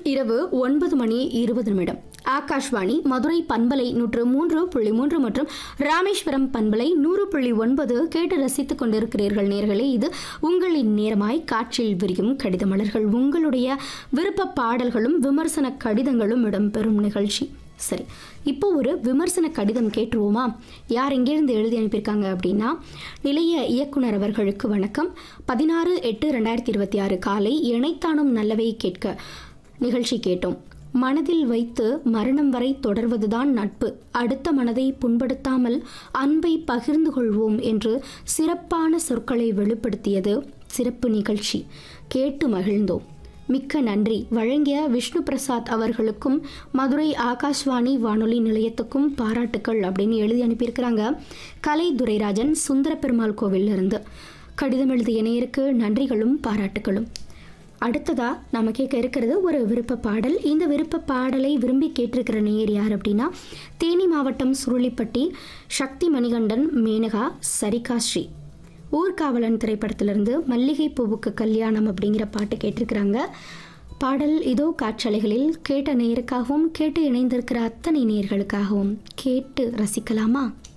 இரவு ஒன்பது மணி இருபது நிமிடம் ஆகாஷ்வாணி மதுரை பண்பலை நூற்று மூன்று புள்ளி மூன்று மற்றும் ராமேஸ்வரம் பண்பலை நூறு புள்ளி ஒன்பது கேட்டு ரசித்துக் கொண்டிருக்கிறீர்கள் நேர்களே இது உங்களின் நேரமாய் காற்றில் விரியும் கடித மலர்கள் உங்களுடைய விருப்ப பாடல்களும் விமர்சன கடிதங்களும் இடம்பெறும் நிகழ்ச்சி சரி இப்போ ஒரு விமர்சன கடிதம் கேட்டுருவோமா யார் எங்கேருந்து எழுதி அனுப்பியிருக்காங்க அப்படின்னா நிலைய இயக்குனர் அவர்களுக்கு வணக்கம் பதினாறு எட்டு ரெண்டாயிரத்தி இருபத்தி ஆறு காலை இணைத்தானும் நல்லவை கேட்க நிகழ்ச்சி கேட்டோம் மனதில் வைத்து மரணம் வரை தொடர்வதுதான் நட்பு அடுத்த மனதை புண்படுத்தாமல் அன்பை பகிர்ந்து கொள்வோம் என்று சிறப்பான சொற்களை வெளிப்படுத்தியது சிறப்பு நிகழ்ச்சி கேட்டு மகிழ்ந்தோம் மிக்க நன்றி வழங்கிய விஷ்ணு பிரசாத் அவர்களுக்கும் மதுரை ஆகாஷ்வாணி வானொலி நிலையத்துக்கும் பாராட்டுக்கள் அப்படின்னு எழுதி அனுப்பியிருக்கிறாங்க கலை துரைராஜன் சுந்தர பெருமாள் கோவில்ல இருந்து கடிதம் எழுதிய நேருக்கு நன்றிகளும் பாராட்டுகளும் அடுத்ததா நாம கேட்க இருக்கிறது ஒரு விருப்ப பாடல் இந்த விருப்ப பாடலை விரும்பி கேட்டிருக்கிற நேயர் யார் அப்படின்னா தேனி மாவட்டம் சுருளிப்பட்டி சக்தி மணிகண்டன் மேனகா சரிகா ஸ்ரீ ஊர்காவலன் திரைப்படத்திலிருந்து மல்லிகை பூவுக்கு கல்யாணம் அப்படிங்கிற பாட்டு கேட்டிருக்கிறாங்க பாடல் இதோ காற்றலைகளில் கேட்ட நேயருக்காகவும் கேட்டு இணைந்திருக்கிற அத்தனை நேயர்களுக்காகவும் கேட்டு ரசிக்கலாமா